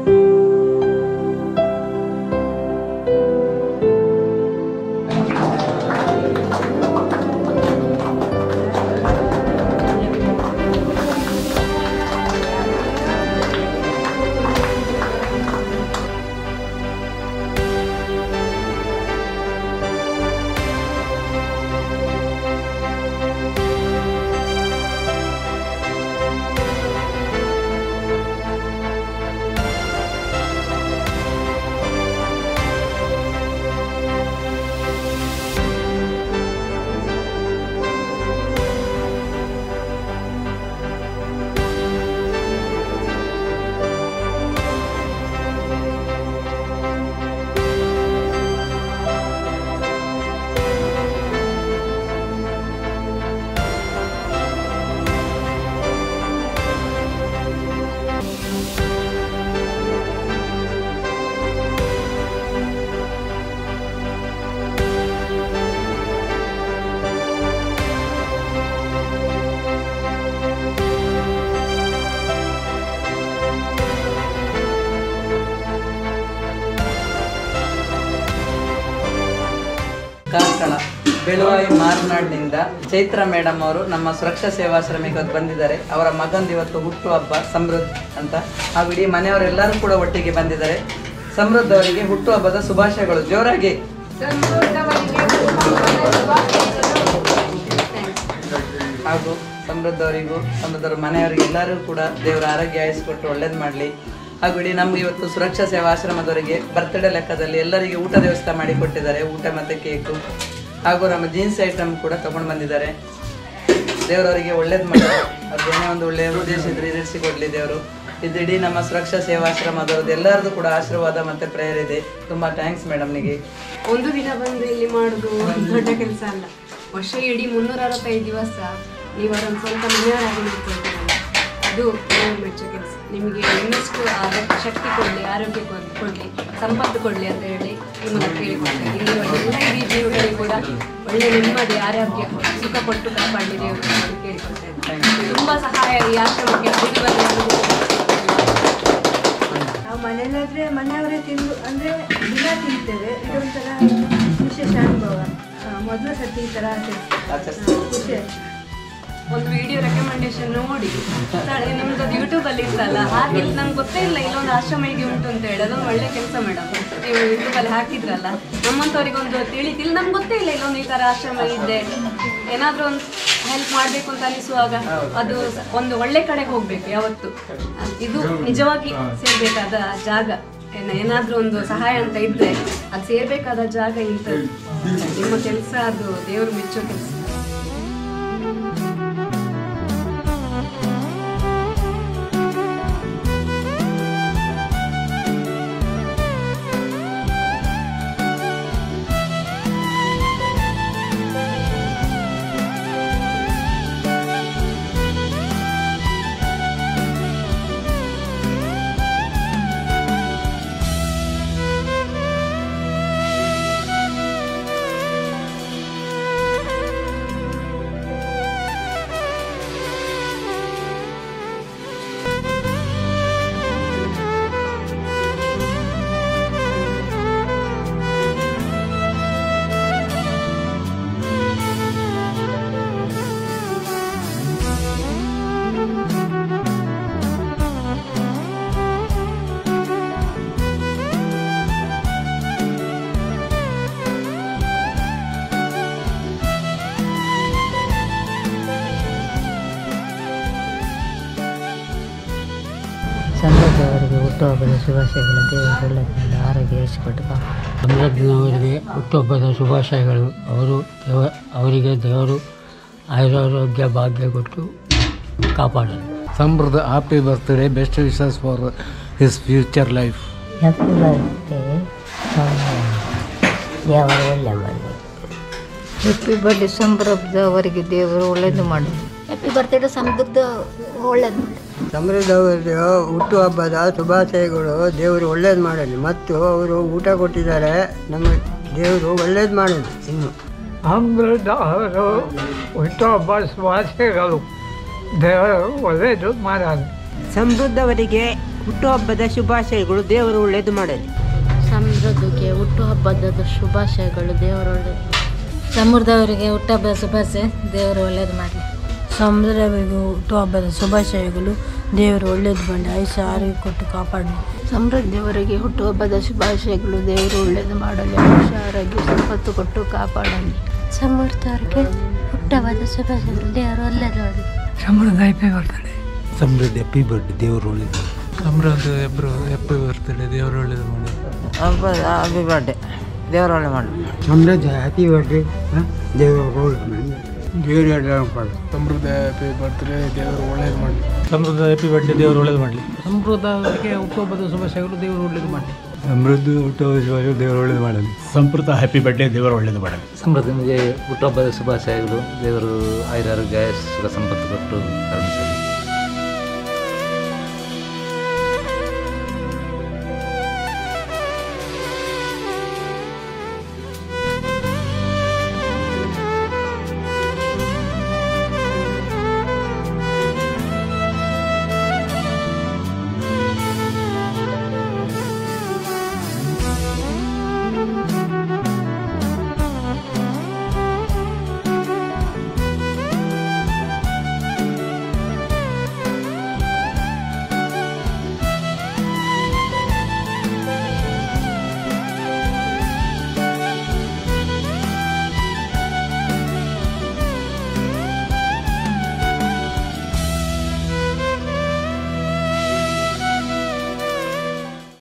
ಕಾರ್ಕಳ ಬೆಳುವಾಯಿ ಮಾರ್ನಾಡ್ನಿಂದ ಚೈತ್ರ ಮೇಡಮ್ ಅವರು ನಮ್ಮ ಸುರಕ್ಷಾ ಸೇವಾಶ್ರಮಕ್ಕೆ ಇವತ್ತು ಬಂದಿದ್ದಾರೆ ಅವರ ಮಗಂದು ಇವತ್ತು ಹುಟ್ಟುಹಬ್ಬ ಸಮೃದ್ಧ ಅಂತ ಹಾಗೂ ಇಡೀ ಮನೆಯವರೆಲ್ಲರೂ ಕೂಡ ಒಟ್ಟಿಗೆ ಬಂದಿದ್ದಾರೆ ಸಮೃದ್ಧ ಅವರಿಗೆ ಹುಟ್ಟುಹಬ್ಬದ ಶುಭಾಶಯಗಳು ಜೋರಾಗಿ ಹಾಗೂ ಸಮೃದ್ಧ ಅವರಿಗೂ ಸಮೃದ್ಧರ ಮನೆಯವರಿಗೆ ಎಲ್ಲರೂ ಕೂಡ ದೇವರ ಆರೋಗ್ಯ ಆಯಿಸ್ಕೊಟ್ಟು ಒಳ್ಳೇದು ಮಾಡಲಿ ಹಾಗೂ ಇಡೀ ನಮ್ಗೆ ಇವತ್ತು ಸುರಕ್ಷಾ ಸೇವಾ ಆಶ್ರಮದವರಿಗೆ ಬರ್ತ್ಡೇ ಲೆಕ್ಕದಲ್ಲಿ ಎಲ್ಲರಿಗೆ ಊಟ ವ್ಯವಸ್ಥೆ ಮಾಡಿ ಕೊಟ್ಟಿದ್ದಾರೆ ಊಟ ಮತ್ತು ಕೇಕು ಹಾಗೂ ನಮ್ಮ ಜೀನ್ಸ್ ಐಟಮ್ ಕೂಡ ತಗೊಂಡು ಬಂದಿದ್ದಾರೆ ದೇವರವರಿಗೆ ಒಳ್ಳೇದು ಮಾಡಿ ಅವ್ರಿಗೆ ಏನೇ ಒಂದು ಒಳ್ಳೆಯ ಉದ್ದೇಶ ಇದ್ರೆ ಈಡೇರಿಸಿಕೊಡ್ಲಿ ದೇವರು ಇದು ಇಡೀ ನಮ್ಮ ಸುರಕ್ಷಾ ಸೇವಾಶ್ರಮದವ್ರದ್ದು ಎಲ್ಲರದ್ದು ಕೂಡ ಆಶೀರ್ವಾದ ಮತ್ತೆ ಪ್ರೇಯರ್ ಇದೆ ತುಂಬಾ ಥ್ಯಾಂಕ್ಸ್ ಮೇಡಮ್ನಿಗೆ ಒಂದು ದಿನ ಬಂದು ಇಲ್ಲಿ ಮಾಡುದು ಒಂದು ದೊಡ್ಡ ಕೆಲಸ ಅಲ್ಲ ವರ್ಷ ಇಡೀ ಮುನ್ನೂರ ಅರವತ್ತೈದು ದಿವಸ ನೀವು ಅವರನ್ನು ಸ್ವಂತ ಮನೆಯವರಾಗಿ ನೋಡ್ಕೊಳ್ತೀರಲ್ಲ ಅದು ನಾವು ಮೆಚ್ಚೋ ಕೆಲಸ ನಿಮಗೆ ಇನ್ನಷ್ಟು ಅದಕ್ಕೆ ಶಕ್ತಿ ಕೊಡಲಿ ಆರೋಗ್ಯ ಕೊಡ್- ಕೊಡ್ಲಿ ಸಂಪತ್ತು ಕೊಡಲಿ ಅಂತ ಹೇಳಿ ನಿಮ್ಮನ್ನು ಕೇಳಿಕೊಳ್ತೇನೆ ಇಲ್ಲಿರುವ ಎಲ್ಲ ಇಡೀ ಜೀವಗಳಿಗೆ ಕೂಡ ಒಳ್ಳೆ ನೆಮ್ಮದಿ ಆರೋಗ್ಯ ಸುಖ ಕೊಟ್ಟು ಕಾಪಾಡಲಿ ದೇವರು ಅಂತ ಕೇಳಿಕೊಳ್ತೇನೆ ತುಂಬಾ ಸಹಾಯ ಈ ಆಶ್ರಮಕ್ಕೆ ಅಭಿವೃದ್ಧಿ ಬಂದಿರೋದು ನಾವು ಮನೇಲಾದ್ರೆ ಮನೆಯವರೇ ತಿಂದು ಅಂದ್ರೆ ದಿನ ತಿಂತೇವೆ ಇದೊಂಥರ ವಿಶೇಷ ಅನುಭವ ಆ, ಮೊದಲು ಸತಿ ಈ ಥರ ಆಚರಿಸ್ತೇವೆ. ಆಚರಿಸ್ತೇವೆ. ಆ, ಖುಷಿ ಆಯ್ತು ಒಂದು ವಿಡಿಯೋ ರೆಕಮೆಂಡೇಶನ್ ನೋಡಿ ಸರ್, ನಿಮ್ದು ಯೂಟ್ಯೂಬ್ ಅಲ್ಲಿ ಇತ್ತಲ್ಲ ಹಾಗೆ ನಂಗೆ ಗೊತ್ತೇ ಇಲ್ಲ ಇಲ್ಲೊಂದು ಆಶ್ರಮ ಹೀಗೆ ಉಂಟು ಅಂತ ಹೇಳಿ ಅದೊಂದು ಒಳ್ಳೆ ಕೆಲಸ ಮೇಡಮ್ ನೀವು ಯೂಟ್ಯೂಬ್ ಅಲ್ಲಿ ಹಾಕಿದ್ರಲ್ಲ ನಮ್ಮಂತವ್ರಿಗೆ ಒಂದು ತಿಳಿತಿಲ್ಲ ನಮ್ಗೆ ಗೊತ್ತೇ ಇಲ್ಲ ಇಲ್ಲೊಂದು ಈ ತರ ಆಶ್ರಮ ಇದೆ ಏನಾದ್ರೂ ಒಂದು ಹೆಲ್ಪ್ ಮಾಡ್ಬೇಕು ಅಂತ ಅನಿಸುವಾಗ ಅದು ಸ- ಒಂದು ಒಳ್ಳೆ ಕಡೆಗೆ ಹೋಗ್ಬೇಕು ಯಾವತ್ತು ಇದು ನಿಜವಾಗಿ ಸೇರ್ಬೇಕಾದ ಜಾಗ ಏನ- ಏನಾದ್ರೂ ಒಂದು ಸಹಾಯ ಅಂತ ಇದ್ರೆ ಅದು ಸೇರ್ಬೇಕಾದ ಜಾಗ ಇಂಥದ್ದು ನಿಮ್ಮ ಕೆಲಸ ಅದು ದೇವರು ಮೆಚ್ಚೋ ಕೆಲಸ ಸಂಘದವರಿಗೆ ಹುಟ್ಟುಹಬ್ಬದ ಶುಭಾಶಯಗಳು ದೇವರು ಒಳ್ಳೆಯದರಿಂದ ಆರೋಗ್ಯ ಇರಿಸಿಕೊಟ್ಟು ಸಮೃದ್ಧಿನವರಿಗೆ ಹುಟ್ಟುಹಬ್ಬದ ಶುಭಾಶಯಗಳು ಅವರು ದೇವ ಅವರಿಗೆ ದೇವರು ಆಯುರಾರೋಗ್ಯ ಭಾಗ್ಯ ಕೊಟ್ಟು ಕಾಪಾಡಲಿ ಸಮೃದ್ಧ happy birthday best wishes for his future life happy birthday ದೇವರು ಒಳ್ಳೆ ಮಾಡಿ ಹ್ಯಾಪಿ ಬರ್ಡೇ ಸಮೃದ್ಧ ಅವರಿಗೆ ದೇವರು ಒಳ್ಳೇದು ಮಾಡಿ ಹ್ಯಾಪಿ ಬರ್ತ್ಡೇ ಸಮೃದ್ಧ ಒಳ್ಳೇದು ಮಾಡಿ ಸಮೃದ್ಧ ಅವರಿಗೆ ಹುಟ್ಟುಹಬ್ಬದ ಶುಭಾಶಯಗಳು ದೇವರು ಒಳ್ಳೇದು ಮಾಡಲಿ ಮತ್ತು ಅವರು ಊಟ ಕೊಟ್ಟಿದ್ದಾರೆ ನಮಗೆ ದೇವರು ಒಳ್ಳೇದು ಮಾಡಲಿ ಇನ್ನು ಸಮೃದ್ಧ ಅವರು ಹುಟ್ಟುಹಬ್ಬ ಶುಭಾಶಯಗಳು ದೇವರು ಒಳ್ಳೆಯದು ಮಾಡಲಿ ಸಮೃದ್ಧವರಿಗೆ ಹುಟ್ಟುಹಬ್ಬದ ಶುಭಾಶಯಗಳು ದೇವರು ಒಳ್ಳೇದು ಮಾಡಲಿ ಸಮೃದ್ಧಿಗೆ ಹುಟ್ಟುಹಬ್ಬದ ಶುಭಾಶಯಗಳು ದೇವರು ಒಳ್ಳೇದು ಸಮೃದ್ಧವರಿಗೆ ಹುಟ್ಟುಹಬ್ಬದ ಶುಭಾಶಯ ದೇವರು ಒಳ್ಳೇದು ಮಾಡಲಿ ಸಮುದ್ರವಿಗೂ ಹುಟ್ಟುಹಬ್ಬದ ಶುಭಾಶಯಗಳು ದೇವರು ಒಳ್ಳೇದು ಮಾಡಿ ಆಯುಷ ಆರೋಗ್ಯ ಕೊಟ್ಟು ಕಾಪಾಡಲಿ ಸಮೃದ್ಧಿಯವರಿಗೆ ಹುಟ್ಟುಹಬ್ಬದ ಶುಭಾಶಯಗಳು ದೇವರು ಒಳ್ಳೇದು ಮಾಡಲಿ ಆಯುಷ್ಯ ಆರೋಗ್ಯ ಸಂಪತ್ತು ಕೊಟ್ಟು ಕಾಪಾಡಲಿ ಸಮೃದ್ಧವರಿಗೆ ಹುಟ್ಟುಹಬ್ಬದ ಶುಭಾಶಯಗಳು ದೇವರು ಒಳ್ಳೇದು ಮಾಡಿ ಸಮೃದ್ಧ ಹ್ಯಾಪಿ ಬರ್ತಡೆ ಸಮೃದ್ಧಿ ಹ್ಯಾಪಿ ಬರ್ಡೇ ದೇವರು ಒಳ್ಳೇದು ಸಮೃದ್ಧ ಎಬ್ರು ಹ್ಯಾಪಿ ಬರ್ತಡೆ ದೇವರು ಒಳ್ಳೇದು ಮಾಡಿ ಹ್ಯಾಪಿ ಬರ್ಡೇ ದೇವರು ಒಳ್ಳೆ ಮಾಡಿ ಸಮೃದ್ಧ ಹ್ಯಾಪಿ ಬರ್ಡೇ ದೇವರು ಒಳ್ಳೇದು ಮಾಡಿ ದೇವರು ಸಮೃದ್ಧ ಹ್ಯಾಪಿ ಬರ್ತ್ಡೇ ದೇವರು ಒಳ್ಳೇದು ಮಾಡಿ ಸಮೃದ್ಧ ಹ್ಯಾಪಿ ಬರ್ಡೇ ದೇವರು ಒಳ್ಳೇದು ಮಾಡಲಿ ಸಮೃದ್ಧಕ್ಕೆ ಹುಟ್ಟುಹಬ್ಬದ ಶುಭಾಶಯಗಳು ದೇವರು ಒಳ್ಳೇದು ಮಾಡಿ ಸಮೃದ್ಧಿ ಹುಟ್ಟುಹಬ್ಬ ದೇವರು ಒಳ್ಳೇದು ಮಾಡಲಿ ಸಂಸ್ಕೃತ ಹ್ಯಾಪಿ ಬರ್ಡೇ ದೇವರು ಒಳ್ಳೇದು ಮಾಡಲಿ ಸಮೃದ್ಧಿಗೆ ಹುಟ್ಟುಹಬ್ಬದ ಶುಭಾಶಯಗಳು ದೇವರು ಆಯುರಾರೋಗ್ಯ ಸುಖ ಸಂಪತ್ತು ಕೊಟ್ಟು ಕರುಣಿಸಲಿ